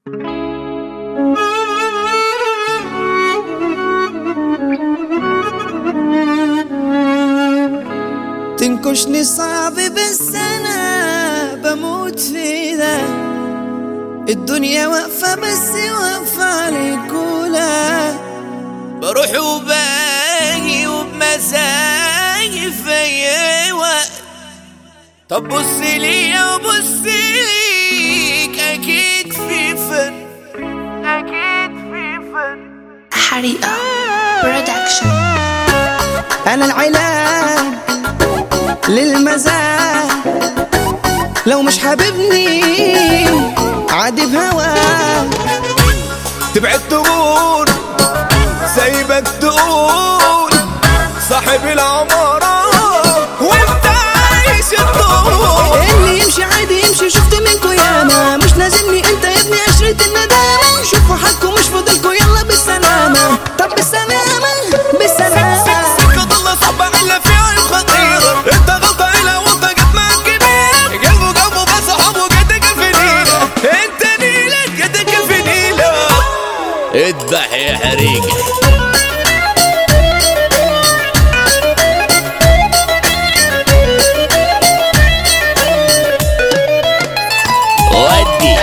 تنكشني صعب بس انا بموت في ده الدنيا واقفة بس واقفة عليك ولا بروح وباجي وبمزاجي في اي وقت طب بص ليا وبص ليك اكيد في فن اكيد في فن حريقة برودكشن انا العلاج للمزاج لو مش حاببني عادي بهواك تبعد تقول سايبك تقول صاحب العمارة وانت عايش الدور اللي يمشي عادي يمشي شفت منكو ياما مش لازمني انت يا ابني عشرة الندامة شوفوا حالكم مش فاضلكوا يلا بالسلامة طب بالسلامة بالسلامة سكة ضل صعبة إلا فيها الخطيرة انت غلطة إلا وانت قد ما كبير قلبه قلبه بس صحابه قدك في نيلة انت نيلة قدك في نيلة اذبح يا حريقة ودي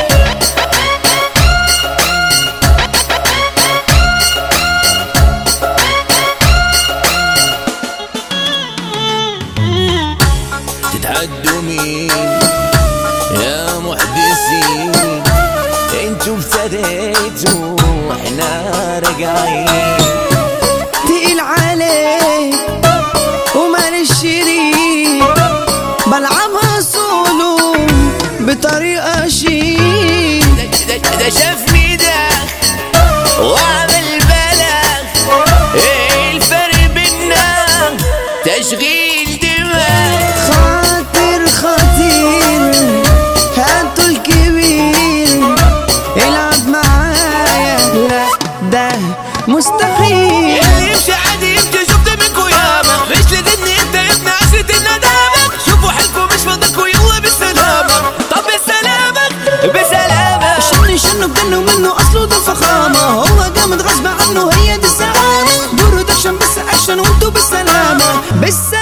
تتحدوا مين يا محدثين انتوا ابتديتوا واحنا راجعين تقيل عليك ومال الشريك بلعبها سولو بطريقة شيك ده, ده, ده شافني ده وعمل بلاغ ايه الفرق بينا تشغيل دماغ خاطر خطير هاتوا الكبير العب معايا لا ده مستحيل اللي يمشي عادي يمشي شفت منكو ياما مش لازمني انت يا ابن عشرة الندامة شوفوا حالكم مش فاضلكوا يلا بالسلامة طب بالسلامة بالسلامة شن شنه بجنه منه اصله ده فخامة هو جامد غصب عنه هي دي السعامة برودكشن بس اكشن وانتو بالسلامة بالسلامة